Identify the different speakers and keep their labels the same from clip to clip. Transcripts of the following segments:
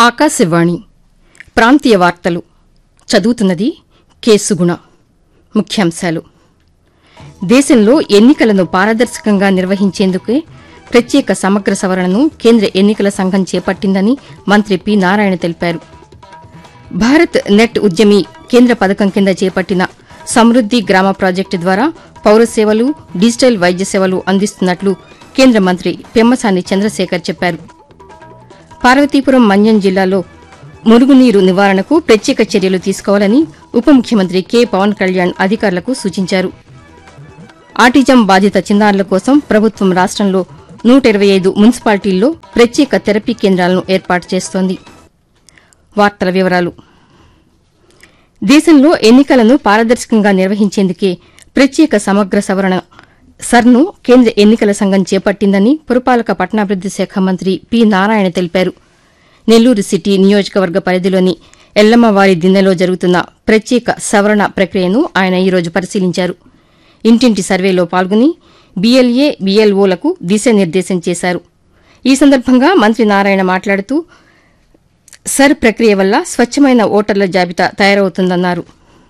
Speaker 1: ఆకాశవాణి ప్రాంతీయ వార్తలు చదువుతున్నది కేసుగుణ ముఖ్యాంశాలు దేశంలో ఎన్నికలను పారదర్శకంగా నిర్వహించేందుకే ప్రత్యేక సమగ్ర సవరణను కేంద్ర ఎన్నికల సంఘం చేపట్టిందని మంత్రి పి నారాయణ తెలిపారు భారత్ నెట్ ఉద్యమి కేంద్ర పథకం కింద చేపట్టిన సమృద్ది గ్రామ ప్రాజెక్టు ద్వారా పౌర సేవలు డిజిటల్ వైద్య సేవలు అందిస్తున్నట్లు కేంద్ర మంత్రి పెమ్మసాని చంద్రశేఖర్ చెప్పారు పార్వతీపురం మన్యం జిల్లాలో మురుగునీరు నివారణకు ప్రత్యేక చర్యలు తీసుకోవాలని ఉప ముఖ్యమంత్రి కె పవన్ కళ్యాణ్ అధికారులకు సూచించారు ఆటిజం బాధిత చిన్నారుల కోసం ప్రభుత్వం రాష్టంలో నూట ఇరవై ఐదు మున్సిపాలిటీల్లో ప్రత్యేక థెరపీ కేంద్రాలను ఏర్పాటు చేస్తోంది వార్తల వివరాలు దేశంలో ఎన్నికలను పారదర్శకంగా నిర్వహించేందుకే ప్రత్యేక సమగ్ర సవరణ సర్ను కేంద్ర ఎన్నికల సంఘం చేపట్టిందని పురపాలక పట్టణాభివృద్ది శాఖ మంత్రి పి నారాయణ తెలిపారు నెల్లూరు సిటీ నియోజకవర్గ పరిధిలోని ఎల్లమ్మవారి దిన్నెలో జరుగుతున్న ప్రత్యేక సవరణ ప్రక్రియను ఆయన ఈరోజు పరిశీలించారు ఇంటింటి సర్వేలో పాల్గొని బీఎల్ఏ బీఎల్ఓలకు దిశానిర్దేశం చేశారు ఈ సందర్భంగా మంత్రి నారాయణ మాట్లాడుతూ సర్ ప్రక్రియ వల్ల స్వచ్ఛమైన ఓటర్ల జాబితా తయారవుతుందన్నారు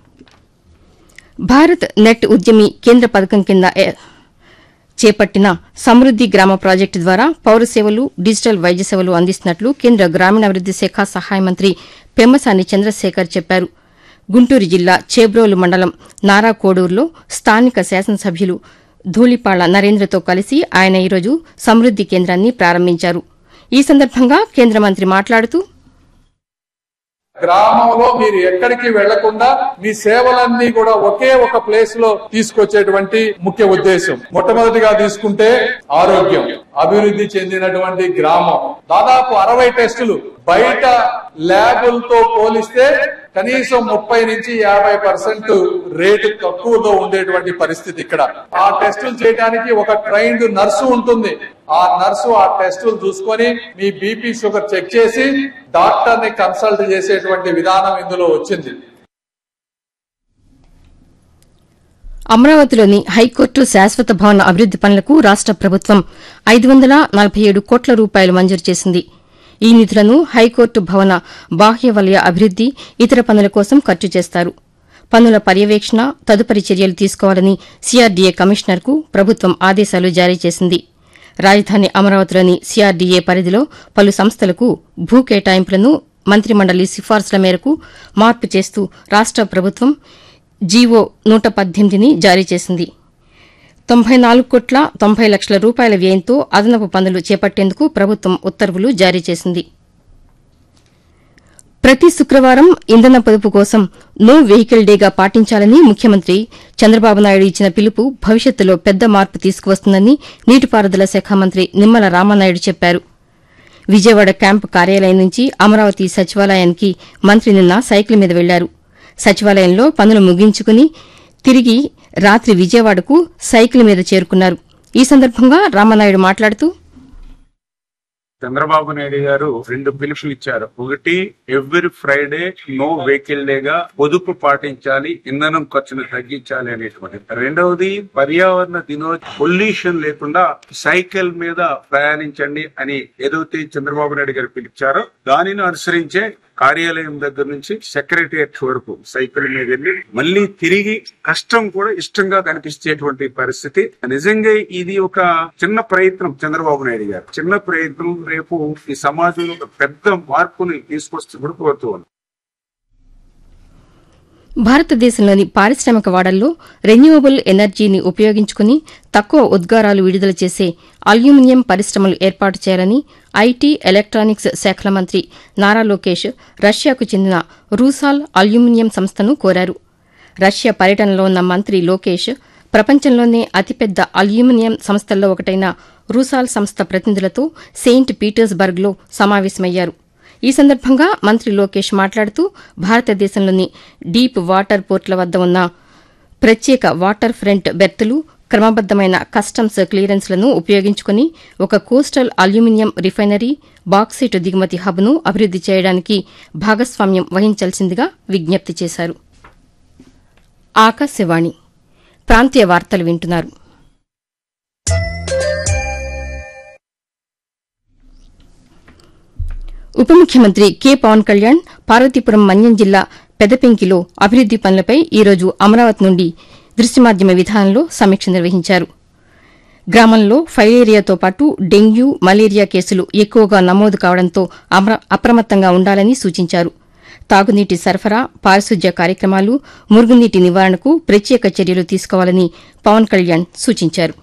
Speaker 1: భారత్ నెట్ ఉద్యమి కేంద్ర పథకం కింద ఏ- చేపట్టిన సమృద్ది గ్రామ ప్రాజెక్టు ద్వారా పౌర సేవలు డిజిటల్ వైద్య సేవలు అందిస్తున్నట్లు కేంద్ర గ్రామీణాభివృద్ది శాఖ సహాయ మంత్రి పెమ్మసాని చంద్రశేఖర్ చెప్పారు గుంటూరు జిల్లా చేబ్రోలు మండలం నారాకోడూరులో స్థానిక శాసనసభ్యులు ధూళిపాళ్ల నరేంద్రతో కలిసి ఆయన ఈరోజు సమృద్ది కేంద్రాన్ని ప్రారంభించారు ఈ సందర్భంగా కేంద్ర మంత్రి మాట్లాడుతూ
Speaker 2: గ్రామంలో మీరు ఎక్కడికి వెళ్లకుండా మీ సేవలన్నీ కూడా ఒకే ఒక ప్లేస్ లో తీసుకొచ్చేటువంటి ముఖ్య ఉద్దేశం మొట్టమొదటిగా తీసుకుంటే ఆరోగ్యం అభివృద్ధి చెందినటువంటి గ్రామం దాదాపు అరవై టెస్టులు బయట ల్యాబులతో పోలిస్తే కనీసం ముప్పై నుంచి యాభై పర్సెంట్ రేటు తక్కువలో ఉండేటువంటి పరిస్థితి ఇక్కడ ఆ టెస్టులు చేయడానికి ఒక ట్రైన్డ్ నర్సు ఉంటుంది ఆ నర్సు ఆ టెస్టులు చూసుకొని మీ బీపీ షుగర్ చెక్ చేసి డాక్టర్ ని కన్సల్ట్ చేసేటువంటి విధానం ఇందులో వచ్చింది
Speaker 1: అమరావతిలోని హైకోర్టు శాశ్వత భవన అభివృద్ది పనులకు రాష్ట ప్రభుత్వం ఐదు వందల నలభై ఏడు కోట్ల రూపాయలు మంజూరు చేసింది ఈ నిధులను హైకోర్టు భవన బాహ్య వలయ అభివృద్ది ఇతర పనుల కోసం ఖర్చు చేస్తారు పనుల పర్యవేక్షణ తదుపరి చర్యలు తీసుకోవాలని సీఆర్డీఏ కమిషనర్కు ప్రభుత్వం ఆదేశాలు జారీ చేసింది రాజధాని అమరావతిలోని సీఆర్డీఏ పరిధిలో పలు సంస్థలకు భూ కేటాయింపులను మంత్రిమండలి సిఫార్సుల మేరకు మార్పు చేస్తూ రాష్ట ప్రభుత్వం జీవో నూట పద్దెనిమిదిని జారీ చేసింది తొంభై నాలుగు కోట్ల తొంభై లక్షల రూపాయల వ్యయంతో అదనపు పనులు చేపట్టేందుకు ప్రభుత్వం ఉత్తర్వులు జారీ చేసింది ప్రతి శుక్రవారం ఇంధన పొదుపు కోసం నో వెహికల్ డేగా పాటించాలని ముఖ్యమంత్రి చంద్రబాబు నాయుడు ఇచ్చిన పిలుపు భవిష్యత్తులో పెద్ద మార్పు తీసుకువస్తుందని నీటిపారుదల శాఖ మంత్రి నిమ్మల రామానాయుడు చెప్పారు విజయవాడ క్యాంపు కార్యాలయం నుంచి అమరావతి సచివాలయానికి మంత్రి నిన్న సైకిల్ మీద వెళ్లారు సచివాలయంలో పనులు ముగించుకుని తిరిగి రాత్రి విజయవాడకు సైకిల్ మీద చేరుకున్నారు ఈ సందర్భంగా రామానాయుడు మాట్లాడుతూ
Speaker 3: చంద్రబాబు నాయుడు గారు రెండు పిలుపులు ఇచ్చారు ఒకటి every Friday no vehicle day గా పొదుపు పాటించాలి ఇంధనం ఖర్చును తగ్గించాలి అనేటువంటి రెండవది పర్యావరణ దినో పొల్యూషన్ లేకుండా సైకిల్ మీద ప్రయాణించండి అని ఏదైతే చంద్రబాబు నాయుడు గారు పిలిచారో దానిని అనుసరించే కార్యాలయం దగ్గర నుంచి సెక్రటరియట్ వరకు సైకిల్ మీద వెళ్ళి మళ్ళీ తిరిగి కష్టం కూడా ఇష్టంగా కనిపించేటువంటి పరిస్థితి నిజంగా ఇది ఒక చిన్న ప్రయత్నం చంద్రబాబు నాయుడు గారు చిన్న ప్రయత్నం రేపు ఈ సమాజంలో ఒక పెద్ద మార్పుని తీసుకొస్తూ కూడా కోరుతూ ఉన్నాం
Speaker 1: భారతదేశంలోని పారిశ్రామిక వాడల్లో రెన్యూవబుల్ ఎనర్జీని ఉపయోగించుకుని తక్కువ ఉద్గారాలు విడుదల చేసే అల్యూమినియం పరిశ్రమలు ఏర్పాటు చేయాలని ఐటీ ఎలక్ట్రానిక్స్ శాఖల మంత్రి నారా లోకేష్ రష్యాకు చెందిన రూసాల్ అల్యూమినియం సంస్థను కోరారు రష్యా పర్యటనలో ఉన్న మంత్రి లోకేష్ ప్రపంచంలోనే అతిపెద్ద అల్యూమినియం సంస్థల్లో ఒకటైన రూసాల్ సంస్థ ప్రతినిధులతో సెయింట్ పీటర్స్బర్గ్లో సమావేశమయ్యారు ఈ సందర్భంగా మంత్రి లోకేష్ మాట్లాడుతూ భారతదేశంలోని డీప్ వాటర్ పోర్టుల వద్ద ఉన్న ప్రత్యేక వాటర్ ఫ్రంట్ బెర్తులు క్రమబద్దమైన కస్టమ్స్ క్లియరెన్స్లను ఉపయోగించుకుని ఒక కోస్టల్ అల్యూమినియం రిఫైనరీ బాక్సైట్ దిగుమతి హబ్ను అభివృద్ది చేయడానికి భాగస్వామ్యం వహించాల్సిందిగా విజ్ఞప్తి చేశారు ఆకాశవాణి ప్రాంతీయ వార్తలు వింటున్నారు ఉప ముఖ్యమంత్రి కె పవన్ కళ్యాణ్ పార్వతీపురం మన్యం జిల్లా పెదపెంకిలో అభివృద్ది పనులపై ఈరోజు అమరావతి నుండి దృశ్యమాధ్యమ విధానంలో సమీక్ష నిర్వహించారు గ్రామంలో ఫైలేరియాతో పాటు డెంగ్యూ మలేరియా కేసులు ఎక్కువగా నమోదు కావడంతో అమ్ర- అప్రమత్తంగా ఉండాలని సూచించారు తాగునీటి సరఫరా పారిశుద్ధ్య కార్యక్రమాలు మురుగునీటి నివారణకు ప్రత్యేక చర్యలు తీసుకోవాలని పవన్ కళ్యాణ్ సూచించారు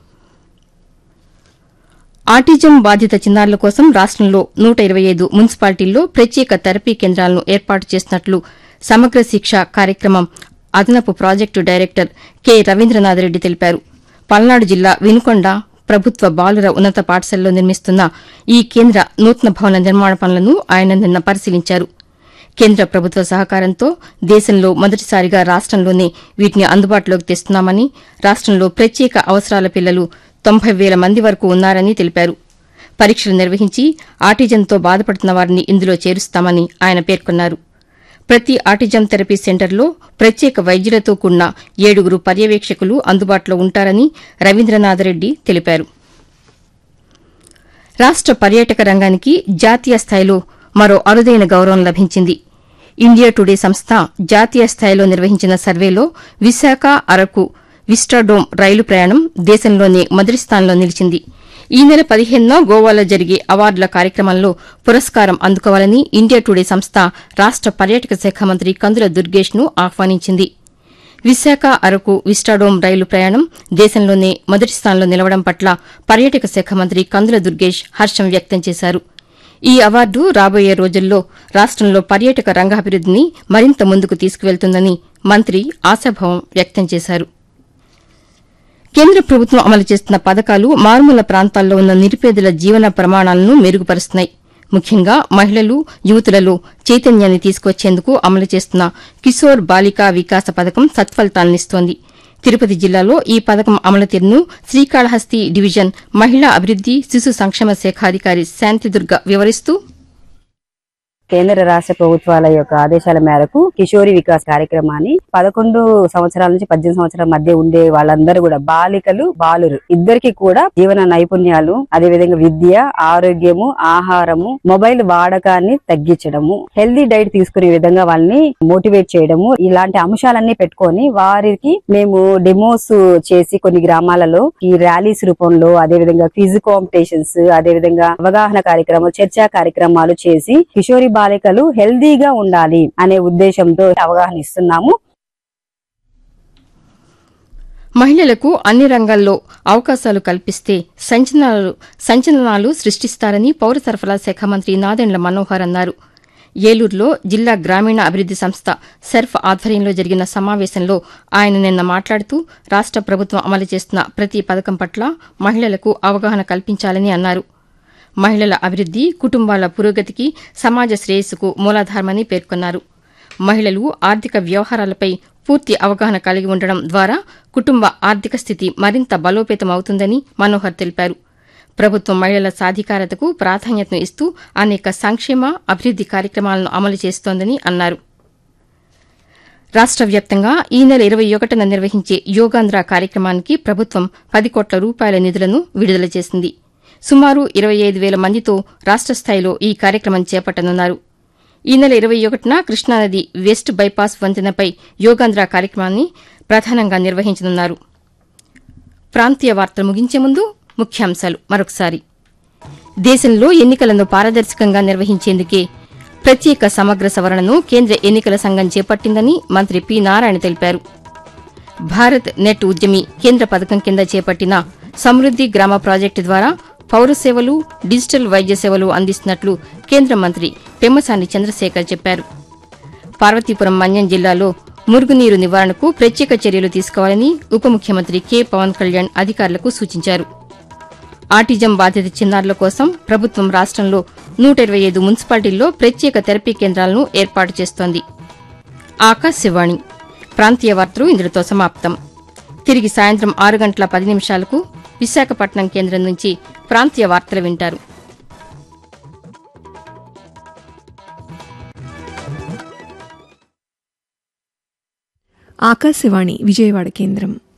Speaker 1: ఆటిజం బాధిత చిన్నారుల కోసం రాష్టంలో నూట ఇరవై ఐదు మున్సిపాలిటీల్లో ప్రత్యేక థెరపీ కేంద్రాలను ఏర్పాటు చేసినట్లు సమగ్ర శిక్ష కార్యక్రమం అదనపు ప్రాజెక్టు డైరెక్టర్ కె రవీంద్రనాథరెడ్డి తెలిపారు పల్నాడు జిల్లా వినుకొండ ప్రభుత్వ బాలుర ఉన్నత పాఠశాలలో నిర్మిస్తున్న ఈ కేంద్ర నూతన భవన నిర్మాణ పనులను ఆయన నిన్న పరిశీలించారు కేంద్ర ప్రభుత్వ సహకారంతో దేశంలో మొదటిసారిగా రాష్టంలోనే వీటిని అందుబాటులోకి తెస్తున్నామని రాష్టంలో ప్రత్యేక అవసరాల పిల్లలు తొంభై వేల మంది వరకు ఉన్నారని తెలిపారు పరీక్షలు నిర్వహించి ఆటిజంతో బాధపడుతున్న వారిని ఇందులో చేరుస్తామని ఆయన పేర్కొన్నారు ప్రతి ఆటిజం థెరపీ సెంటర్లో ప్రత్యేక వైద్యులతో కూడిన ఏడుగురు పర్యవేక్షకులు అందుబాటులో ఉంటారని రవీంద్రనాథరెడ్డి తెలిపారు రాష్ట పర్యాటక రంగానికి జాతీయ స్థాయిలో మరో అరుదైన గౌరవం లభించింది ఇండియా టుడే సంస్థ జాతీయ స్థాయిలో నిర్వహించిన సర్వేలో విశాఖ అరకు విస్టాడోమ్ రైలు ప్రయాణం దేశంలోనే మొదటి స్థానంలో నిలిచింది ఈ నెల పదిహేనున గోవాలో జరిగే అవార్డుల కార్యక్రమంలో పురస్కారం అందుకోవాలని ఇండియా టుడే సంస్థ రాష్ట పర్యాటక శాఖ మంత్రి కందుల దుర్గేష్ ను ఆహ్వానించింది విశాఖ అరకు విస్టాడోమ్ రైలు ప్రయాణం దేశంలోనే మొదటి స్థానంలో నిలవడం పట్ల పర్యాటక శాఖ మంత్రి కందుల దుర్గేష్ హర్షం వ్యక్తం చేశారు ఈ అవార్డు రాబోయే రోజుల్లో రాష్టంలో పర్యాటక రంగాభివృద్దిని మరింత ముందుకు తీసుకువెళ్తుందని మంత్రి ఆశాభావం వ్యక్తం చేశారు కేంద్ర ప్రభుత్వం అమలు చేస్తున్న పథకాలు మారుమూల ప్రాంతాల్లో ఉన్న నిరుపేదల జీవన ప్రమాణాలను మెరుగుపరుస్తున్నాయి ముఖ్యంగా మహిళలు యువతులలో చైతన్యాన్ని తీసుకొచ్చేందుకు అమలు చేస్తున్న కిశోర్ బాలికా వికాస పథకం సత్ఫలితాలనిస్తోంది తిరుపతి జిల్లాలో ఈ పథకం అమలు తీరును శ్రీకాళహస్తి డివిజన్ మహిళా అభివృద్ది శిశు సంక్షేమ శాఖాధికారి శాంతిదుర్గ వివరిస్తూ
Speaker 4: కేంద్ర రాష్ట్ర ప్రభుత్వాల యొక్క ఆదేశాల మేరకు కిషోరి వికాస్ కార్యక్రమాన్ని పదకొండు సంవత్సరాల నుంచి పద్దెనిమిది సంవత్సరాల మధ్య ఉండే వాళ్ళందరూ కూడా బాలికలు బాలురు ఇద్దరికి కూడా జీవన నైపుణ్యాలు అదే విధంగా విద్య ఆరోగ్యము ఆహారము మొబైల్ వాడకాన్ని తగ్గించడము హెల్దీ డైట్ తీసుకునే విధంగా వాళ్ళని మోటివేట్ చేయడము ఇలాంటి అంశాలన్నీ పెట్టుకొని వారికి మేము డెమోస్ చేసి కొన్ని గ్రామాలలో ఈ ర్యాలీస్ రూపంలో అదే విధంగా క్విజ్ కాంపిటీషన్స్ అదే విధంగా అవగాహన కార్యక్రమాలు చర్చా కార్యక్రమాలు చేసి కిషోరి బాలికలు హెల్దీగా ఉండాలి అనే ఉద్దేశంతో అవగాహన ఇస్తున్నాము
Speaker 1: మహిళలకు అన్ని రంగాల్లో అవకాశాలు కల్పిస్తే సంచలనాలు సంచలనాలు సృష్టిస్తారని పౌర సరఫరా శాఖ మంత్రి నాదెండ్ల మనోహర్ అన్నారు ఏలూరులో జిల్లా గ్రామీణ అభివృద్ది సంస్థ సెర్ఫ్ ఆధ్వర్యంలో జరిగిన సమావేశంలో ఆయన నిన్న మాట్లాడుతూ రాష్ట ప్రభుత్వం అమలు చేస్తున్న ప్రతి పథకం పట్ల మహిళలకు అవగాహన కల్పించాలని అన్నారు మహిళల అభివృద్ది కుటుంబాల పురోగతికి సమాజ శ్రేయస్సుకు మూలాధారమని పేర్కొన్నారు మహిళలు ఆర్థిక వ్యవహారాలపై పూర్తి అవగాహన కలిగి ఉండడం ద్వారా కుటుంబ ఆర్థిక స్థితి మరింత బలోపేతం అవుతుందని మనోహర్ తెలిపారు ప్రభుత్వం మహిళల సాధికారతకు ప్రాధాన్యతను ఇస్తూ అనేక సంక్షేమ అభివృద్ది కార్యక్రమాలను అమలు చేస్తోందని అన్నారు రాష్ట వ్యాప్తంగా ఈ నెల ఇరవై ఒకటిన నిర్వహించే యోగాంధ్ర కార్యక్రమానికి ప్రభుత్వం పది కోట్ల రూపాయల నిధులను విడుదల చేసింది సుమారు ఇరవై ఐదు వేల మందితో రాష్ట స్థాయిలో ఈ కార్యక్రమం చేపట్టనున్నారు ఈ నెల ఇరవై ఒకటిన కృష్ణానది వెస్ట్ బైపాస్ వంతెనపై యోగాంధ్ర కార్యక్రమాన్ని ప్రధానంగా నిర్వహించనున్నారు ప్రాంతీయ వార్తలు ముగించే ముందు ముఖ్యాంశాలు మరొకసారి దేశంలో ఎన్నికలను పారదర్శకంగా నిర్వహించేందుకే ప్రత్యేక సమగ్ర సవరణను కేంద్ర ఎన్నికల సంఘం చేపట్టిందని మంత్రి పి నారాయణ తెలిపారు భారత్ నెట్ ఉద్యమి కేంద్ర పథకం కింద చేపట్టిన సమృద్ది గ్రామ ప్రాజెక్టు ద్వారా పౌర సేవలు డిజిటల్ వైద్య సేవలు అందిస్తున్నట్లు కేంద్ర మంత్రి పెమ్మసాని చంద్రశేఖర్ చెప్పారు పార్వతీపురం మన్యం జిల్లాలో మురుగునీరు నివారణకు ప్రత్యేక చర్యలు తీసుకోవాలని ఉప ముఖ్యమంత్రి కె పవన్ కళ్యాణ్ అధికారులకు సూచించారు ఆటిజం బాధిత చిన్నారుల కోసం ప్రభుత్వం రాష్టంలో నూట ఇరవై ఐదు మున్సిపాలిటీల్లో ప్రత్యేక థెరపీ కేంద్రాలను ఏర్పాటు చేస్తోంది ఆకాశవాణి ప్రాంతీయ వార్తలు ఇందులో సమాప్తం తిరిగి సాయంత్రం ఆరు గంటల పది నిమిషాలకు విశాఖపట్నం కేంద్రం నుంచి ప్రాంతీయ వార్తలు వింటారు
Speaker 5: ఆకాశవాణి విజయవాడ కేంద్రం